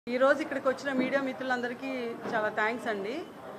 ఈరోజు ఇక్కడికి వచ్చిన మీడియా మిత్రులందరికీ చాలా థ్యాంక్స్ అండి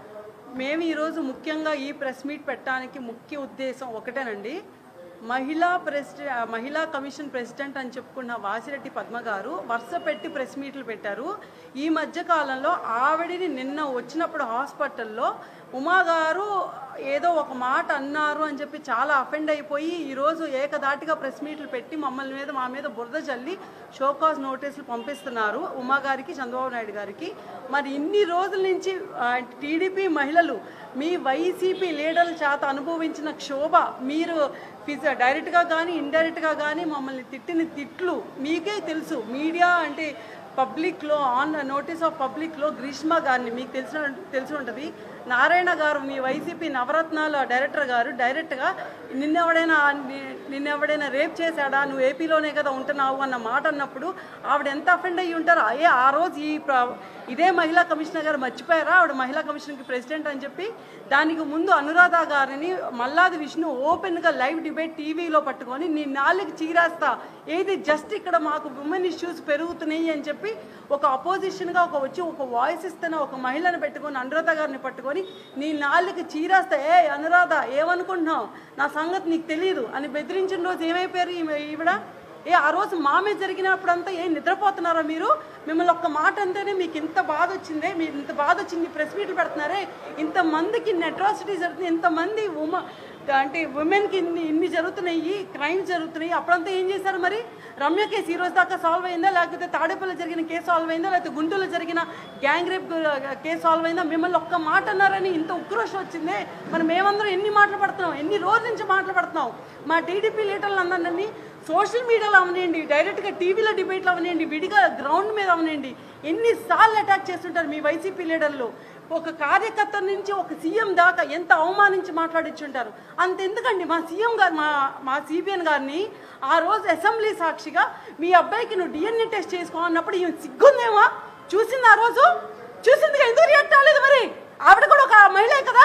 మేము ఈరోజు ముఖ్యంగా ఈ ప్రెస్ మీట్ పెట్టడానికి ముఖ్య ఉద్దేశం ఒకటేనండి మహిళా ప్రెసిడెంట్ మహిళా కమిషన్ ప్రెసిడెంట్ అని చెప్పుకున్న వాసిరెడ్డి పద్మ గారు వరుస పెట్టి ప్రెస్ మీట్లు పెట్టారు ఈ మధ్య కాలంలో ఆవిడని నిన్న వచ్చినప్పుడు హాస్పిటల్లో ఉమా గారు ఏదో ఒక మాట అన్నారు అని చెప్పి చాలా అఫెండ్ అయిపోయి ఈరోజు ఏకదాటిగా ప్రెస్ మీట్లు పెట్టి మమ్మల్ని మీద మా మీద బురద చల్లి షోకాజ్ నోటీసులు పంపిస్తున్నారు ఉమా గారికి చంద్రబాబు నాయుడు గారికి మరి ఇన్ని రోజుల నుంచి టీడీపీ మహిళలు మీ వైసీపీ లీడర్ల చేత అనుభవించిన క్షోభ మీరు ఫిజ డైరెక్ట్గా కానీ ఇండైరెక్ట్గా కానీ మమ్మల్ని తిట్టిన తిట్లు మీకే తెలుసు మీడియా అంటే పబ్లిక్లో ఆన్ నోటీస్ ఆఫ్ పబ్లిక్లో గ్రీష్మ గారిని మీకు తెలిసిన తెలిసి ఉంటుంది నారాయణ గారు మీ వైసీపీ నవరత్నాల డైరెక్టర్ గారు డైరెక్ట్గా నిన్నెవడైనా ని- నిన్నెవడైనా రేప్ చేశాడా నువ్వు ఏపీలోనే కదా ఉంటున్నావు అన్న మాట అన్నప్పుడు ఆవిడ ఎంత అఫెండ్ అయ్యి ఉంటారు అయ్యే ఆ రోజు ఈ ప్ర- ఇదే మహిళా కమిషనర్ గారు మర్చిపోయారా ఆవిడ మహిళా కమిషన్కి ప్రెసిడెంట్ అని చెప్పి దానికి ముందు అనురాధ గారిని మల్లాది విష్ణు ఓపెన్గా లైవ్ డిబేట్ టీవీలో పట్టుకొని నీ నాలుగు చీరేస్తా ఏది జస్ట్ ఇక్కడ మాకు ఉమెన్ ఇష్యూస్ పెరుగుతున్నాయి అని చెప్పి ఒక అపోజిషన్గా ఒక వచ్చి ఒక వాయిస్ ఇస్తున్న ఒక మహిళను పెట్టుకొని అనురాధ గారిని పట్టుకొని నీ నాలుగు చీరేస్తా ఏ అనురాధ ఏమనుకుంటున్నావు నా సంగతి నీకు తెలియదు అని బెదిరించిన రోజు ఏమైపోయారు ఈమె- ఈవిడ ఏ ఆ రోజు మామే జరిగినప్పుడంతా ఏం నిద్రపోతున్నారా మీరు మిమ్మల్ని ఒక్క మాట అంటేనే మీకు ఇంత బాధ వచ్చిందే మీరు ఇంత బాధ వచ్చింది ప్రెస్ మీట్లు పెడుతున్నారే ఇంతమందికి ఇన్ని అట్రాసిటీస్ జరుగుతుంది ఇంతమంది ఉమ అంటే ఉమెన్కి ఇన్ని ఇన్ని జరుగుతున్నాయి క్రైమ్స్ జరుగుతున్నాయి అప్పుడంతా ఏం చేశారు మరి రమ్య కేసు ఈ రోజు దాకా సాల్వ్ అయిందా లేకపోతే తాడేపల్లి జరిగిన కేసు సాల్వ్ అయిందా లేకపోతే గుంటూరులో జరిగిన గ్యాంగ్ రేప్ కేసు సాల్వ్ అయిందా మిమ్మల్ని ఒక్క మాట అన్నారని ఇంత ఉక్రోషం వచ్చిందే మరి మేమందరం ఎన్ని మాటలు పడుతున్నాం ఎన్ని రోజుల నుంచి మాటలు పడుతున్నాం మా టీడీపీ లీడర్లు అందరినీ సోషల్ మీడియాలో అవనివ్వండి డైరెక్ట్గా టీవీలో డిబేట్లు అవనివ్వండి విడిగా గ్రౌండ్ మీద అవనివ్వండి ఎన్నిసార్లు అటాక్ చేస్తుంటారు మీ వైసీపీ లీడర్లు ఒక కార్యకర్త నుంచి ఒక సీఎం దాకా ఎంత అవమానించి మాట్లాడించుంటారు అంత ఎందుకండి మా సీఎం గారు మా మా సిబిఎన్ గారిని ఆ రోజు అసెంబ్లీ సాక్షిగా మీ అబ్బాయికి నువ్వు డిఎన్ఏ టెస్ట్ చేసుకో అన్నప్పుడు ఈమె సిగ్గుందేమా చూసింది ఆ రోజు చూసింది ఎందుకు రియాక్ట్ అవ్వలేదు మరి ఆవిడ కూడా ఒక మహిళే కదా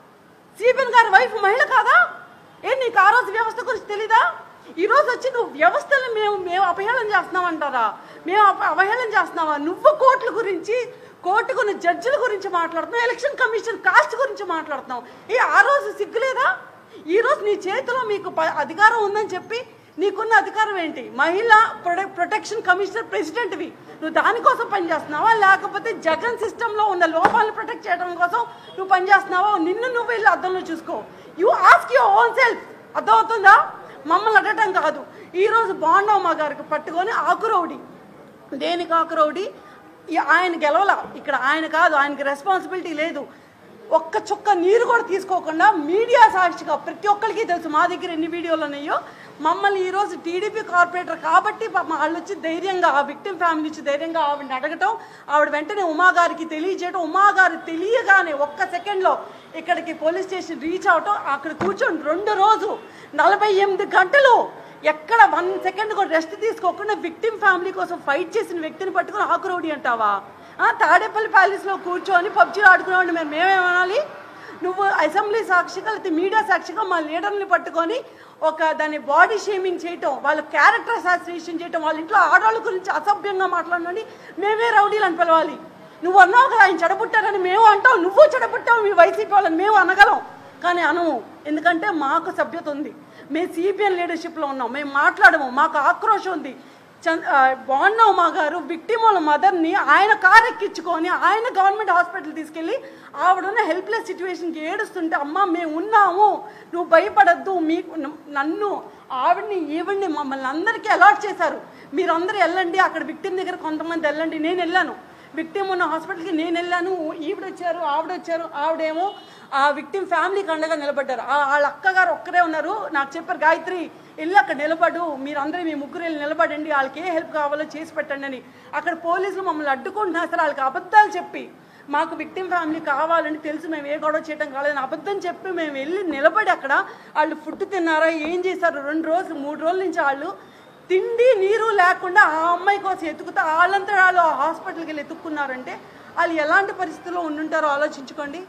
సిబిఎన్ గారి వైఫ్ మహిళ కాదా ఏ నీకు ఆ రోజు వ్యవస్థ గురించి తెలీదా ఈ రోజు వచ్చి నువ్వు వ్యవస్థను మేము మేము అపహేళన చేస్తున్నాం అంటారా మేము అప- అవహేళన చేస్తున్నావా నువ్వు కోర్టుల గురించి కోర్టుకున్న జడ్జిల గురించి మాట్లాడుతున్నావు ఎలక్షన్ కమిషన్ కాస్ట్ గురించి మాట్లాడుతున్నావు ఏ ఆ రోజు సిగ్గులేదా ఈ రోజు నీ చేతిలో మీకు ప- అధికారం ఉందని చెప్పి నీకున్న అధికారం ఏంటి మహిళా ప్రొటెక్ ప్రొటెక్షన్ కమిషనర్ ప్రెసిడెంట్వి నువ్వు దానికోసం పనిచేస్తున్నావా లేకపోతే జగన్ సిస్టంలో ఉన్న లోపాలను ప్రొటెక్ట్ చేయడం కోసం నువ్వు పనిచేస్తున్నావా నిన్ను నువ్వు వెళ్ళి అద్దంలో చూసుకో you ask your own self అర్థమవుతుందా మమ్మల్ని అడగటం కాదు ఈరోజు బాండమ్మ గారికి పట్టుకొని ఆకురౌడి దేనికి ఆకురౌడి ఈ- ఆయన గెలవల ఇక్కడ ఆయన కాదు ఆయనకి రెస్పాన్సిబిలిటీ లేదు ఒక్క చుక్క నీరు కూడా తీసుకోకుండా మీడియా సాక్షిగా ప్రతి ఒక్కరికి తెలుసు మా దగ్గర ఎన్ని వీడియోలు ఉన్నాయో మమ్మల్ని ఈరోజు టీడీపీ కార్పొరేటర్ కాబట్టి పాపం వాళ్ళు వచ్చి ధైర్యంగా ఆ విక్టిమ్ ఫ్యామిలీ నుంచి ధైర్యంగా ఆవిడని అడగటం ఆవిడ వెంటనే ఉమా గారికి తెలియజేయటం ఉమా గారు తెలియగానే ఒక్క సెకండ్లో ఇక్కడికి పోలీస్ స్టేషన్ రీచ్ అవటం అక్కడ కూర్చొని రెండు రోజు నలభై ఎనిమిది గంటలు ఎక్కడ వన్ సెకండ్ కూడా రెస్ట్ తీసుకోకుండా విక్టిమ్ ఫ్యామిలీ కోసం ఫైట్ చేసిన వ్యక్తిని పట్టుకుని ఆకురౌడి అంటావా ఆ, తాడేపల్లి ప్యాలెస్లో కూర్చొని పబ్జీలు ఆడుకునేవాడిని మేము మేమేమనాలి నువ్వు అసెంబ్లీ సాక్షిగా లేకపోతే మీడియా సాక్షిగా మా లీడర్ని పట్టుకొని ఒక దాన్ని బాడీ షేమింగ్ చేయటం వాళ్ళ క్యారెక్టర్ అసాసినేషన్ చేయటం వాళ్ళ ఇంట్లో ఆడవాళ్ళ గురించి అసభ్యంగా మాట్లాడని మేమే రౌడీలు అని పిలవాలి నువ్వు అన్నావు కదా ఆయన చెడబుట్టారని మేము అంటాం నువ్వు చెడబుట్టావు మీ వైసీపీ వాళ్ళని మేము అనగలం కానీ అనము ఎందుకంటే మాకు సభ్యత ఉంది మేము సిపిఎన్ లీడర్షిప్లో ఉన్నాం మేము మాట్లాడము మాకు ఆక్రోషం ఉంది చంద్ బాగున్నావు మా గారు విక్టిమ్ వాళ్ళ మదర్ని ఆయన కారు ఎక్కించుకొని ఆయన గవర్నమెంట్ హాస్పిటల్ తీసుకెళ్ళి ఆవిడున్న హెల్ప్లెస్ సిచ్యువేషన్కి ఏడుస్తుంటే అమ్మ మేము ఉన్నాము నువ్వు భయపడద్దు మీకు నన్ను ఆవిడ్ని ఈవిడ్ని మమ్మల్ని అందరికీ అలాట్ చేశారు మీరందరూ వెళ్ళండి అక్కడ విక్టిమ్ దగ్గర కొంతమంది వెళ్ళండి నేను వెళ్ళాను విక్టిమ్ ఉన్న హాస్పిటల్కి నేను వెళ్ళాను ఈవిడ వచ్చారు ఆవిడ వచ్చారు ఆవిడేమో ఆ విక్టిమ్ ఫ్యామిలీకి అండగా నిలబడ్డారు ఆ- వాళ్ళ అక్కగారు ఒక్కరే ఉన్నారు నాకు చెప్పారు గాయత్రి వెళ్ళి అక్కడ నిలబడు మీరందరూ మీ ముగ్గురు వెళ్ళి నిలబడండి వాళ్ళకి ఏ హెల్ప్ కావాలో చేసి పెట్టండి అని అక్కడ పోలీసులు మమ్మల్ని అడ్డుకుంటున్నా అసలు వాళ్ళకి అబద్ధాలు చెప్పి మాకు విక్టిమ్ ఫ్యామిలీ కావాలని తెలుసు మేము ఏ గొడవ చేయడం కాలేదని అబద్ధం చెప్పి మేము వెళ్ళి నిలబడి అక్కడ వాళ్ళు ఫుడ్ తిన్నారా ఏం చేశారు రెండు రోజులు మూడు రోజుల నుంచి వాళ్ళు తిండి నీరు లేకుండా ఆ అమ్మాయి కోసం ఎత్తుకుతా వాళ్ళంతా వాళ్ళు ఆ హాస్పిటల్కి వెళ్ళి ఎత్తుక్కున్నారంటే వాళ్ళు ఎలాంటి పరిస్థితుల్లో ఉండుంటారో ఆలోచించుకోండి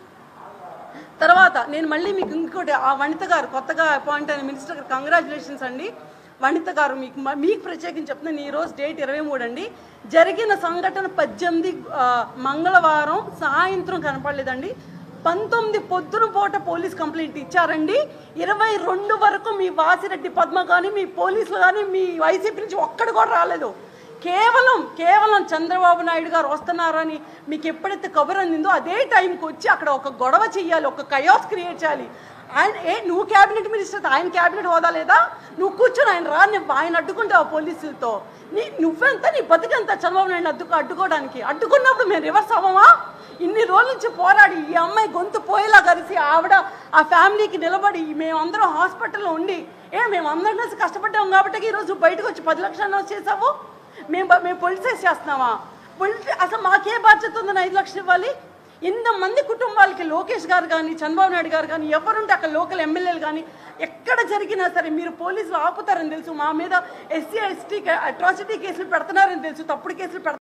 తర్వాత నేను మళ్ళీ మీకు ఇంకోటి ఆ వనిత గారు కొత్తగా అపాయింట్ అయిన మినిస్టర్ గారు కంగ్రాచులేషన్స్ అండి వనిత గారు మీకు మ- మీకు ప్రత్యేకించి చెప్తున్నాను ఈ రోజు డేట్ ఇరవై మూడు అండి జరిగిన సంఘటన పద్దెనిమిది ఆ, మంగళవారం సాయంత్రం కనపడలేదండి పంతొమ్మిది పొద్దున పూట పోలీస్ కంప్లైంట్ ఇచ్చారండి ఇరవై రెండు వరకు మీ వాసిరెడ్డి పద్మ కానీ మీ పోలీసులు కానీ మీ వైసీపీ నుంచి ఒక్కడు కూడా రాలేదు కేవలం కేవలం చంద్రబాబు నాయుడు గారు వస్తున్నారని మీకు ఎప్పుడైతే కబురు అందిందో అదే టైంకి వచ్చి అక్కడ ఒక గొడవ చెయ్యాలి ఒక కయాస్ క్రియేట్ చేయాలి ఆయన ఏ నువ్వు క్యాబినెట్ మినిస్టర్ ఆయన క్యాబినెట్ హోదా లేదా నువ్వు కూర్చొని ఆయన రా నువ్వు ఆయన అడ్డుకుంటావు పోలీసులతో నీ నువ్వెంత నీ బతికెంత చంద్రబాబు నాయుడు అడ్డుకో అడ్డుకోవడానికి అడ్డుకున్నప్పుడు మేము రివర్స్ అవ్వమా ఇన్ని రోజుల నుంచి పోరాడి ఈ అమ్మాయి గొంతు పోయేలా కలిసి ఆవిడ ఆ ఫ్యామిలీకి నిలబడి మేమందరం హాస్పిటల్లో ఉండి ఏ మేము అందరం కలిసి కష్టపడ్డాం కాబట్టి ఈరోజు బయటకు వచ్చి పది లక్షలు అనౌన్స్ చేసావు మేము బ- మేము పొలిసైజ్ చేస్తున్నామా పొలిటి అసలు మాకే బాధ్యత ఉందని ఐదు లక్షలు ఇవ్వాలి ఇంతమంది కుటుంబాలకి లోకేష్ గారు కానీ చంద్రబాబు నాయుడు గారు కానీ ఎవరుంటే అక్కడ లోకల్ ఎమ్మెల్యేలు కానీ ఎక్కడ జరిగినా సరే మీరు పోలీసులు ఆపుతారని తెలుసు మా మీద ఎస్సీ ఎస్టీ అట్రాసిటీ కేసులు పెడుతున్నారని తెలుసు తప్పుడు కేసులు పెడతారు